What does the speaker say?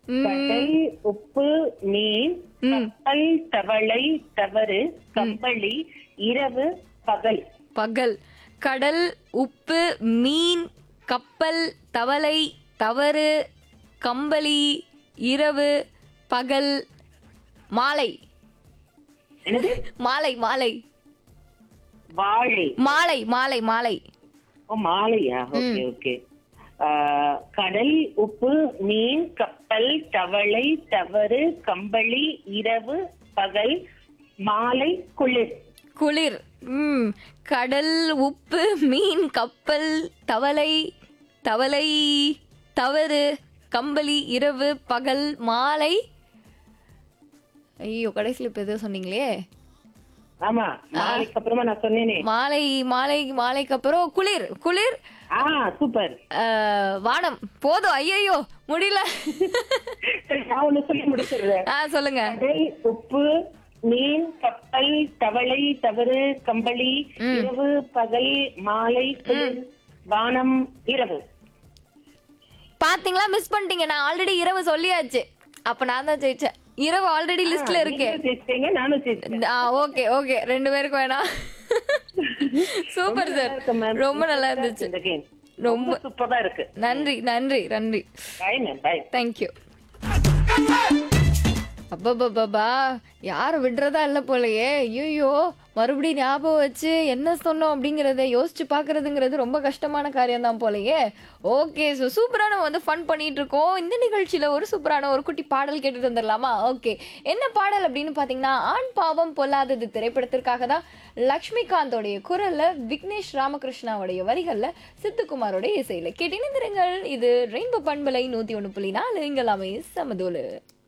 ம், கடல் உப்பு மீன் கப்பல் தவளை தவறு கம்பளி இரவு பகல் பகல் கடல் உப்பு மீன் கப்பல் தவளை தவறு கம்பளி இரவு பகல் மாலை என்னது மாலை மாலை வாழை மாலை மாலை மாலை ஓ மாலையா ஓகே ஓகே கடல் உப்பு மீன் கப்பல் தவளை தவறு கம்பளி இரவு பகல் மாலை குளிர் குளிர் ம் கடல் உப்பு மீன் கப்பல் தவளை தவளை தவறு கம்பளி இரவு பகல் மாலை ஐயோ கடைசியில் இப்போ எதோ சொன்னீங்களே ஆமா மாலைக்கு அப்புறமா நான் சொன்னேனே மாலை மாலை மாலைக்கு அப்புறம் குளிர் குளிர் ஆ சூப்பர் அஹ், வானம் போதும் ஐயோ முடியல சரி நான் ஒண்ணு சொல்லி முடிச்சிடுறேன் ஆ சொல்லுங்க கடல் உப்பு மீன் கப்பல் தவளை தவறு கம்பளி இரவு பகல் மாலை குளிர் வானம் இரவு பாத்தீங்களா மிஸ் பண்ணிட்டீங்க நான் ஆல்ரெடி இரவு சொல்லியாச்சு அப்ப நான் தான் ஜெயிச்சேன் இரவு ஆல்ரெடி லிஸ்ட்ல இருக்கு நீங்களும் ஜெயிச்சிட்டீங்க நானும் ஜெயிச்சிட்டேன் ஆ ஓகே ஓகே ரெண்டு பேருக்கு வேணாம் சூப்பர் சார் இருக்கு, ma'am. ரொம்ப நல்லா இருந்துச்சு இந்த கேம் ரொம்ப ரொம்ப சூப்பரா இருக்கு நன்றி நன்றி நன்றி பாய் மேம் பாய் தேங்க்யூ அப்பப்பப்பா யாரை விடுறதா இல்லை போலயே ஐயோ மறுபடியும் ஞாபகம் வச்சு என்ன சொன்னோம் அப்படிங்கிறத யோசிச்சு பார்க்கறதுங்கிறது ரொம்ப கஷ்டமான காரியம் தான் போலயே ஓகே ஸோ சூப்பராக நம்ம வந்து ஃபன் பண்ணிட்டு இருக்கோம் இந்த நிகழ்ச்சியில் ஒரு சூப்பரான ஒரு குட்டி பாடல் கேட்டுட்டு வந்துடலாமா ஓகே என்ன பாடல் அப்படின்னு பார்த்தீங்கன்னா ஆண் பாவம் பொல்லாதது திரைப்படத்திற்காக தான் லக்ஷ்மிகாந்தோடைய குரல்ல விக்னேஷ் ராமகிருஷ்ணாவுடைய வரிகள்ல சித்துக்குமாரோட இசையில கேட்டிருந்திருங்கள் இது ரெயின்போ பண்பலை நூத்தி ஒன்று புள்ளி நாலு இங்கெல்லாமே சமதோலு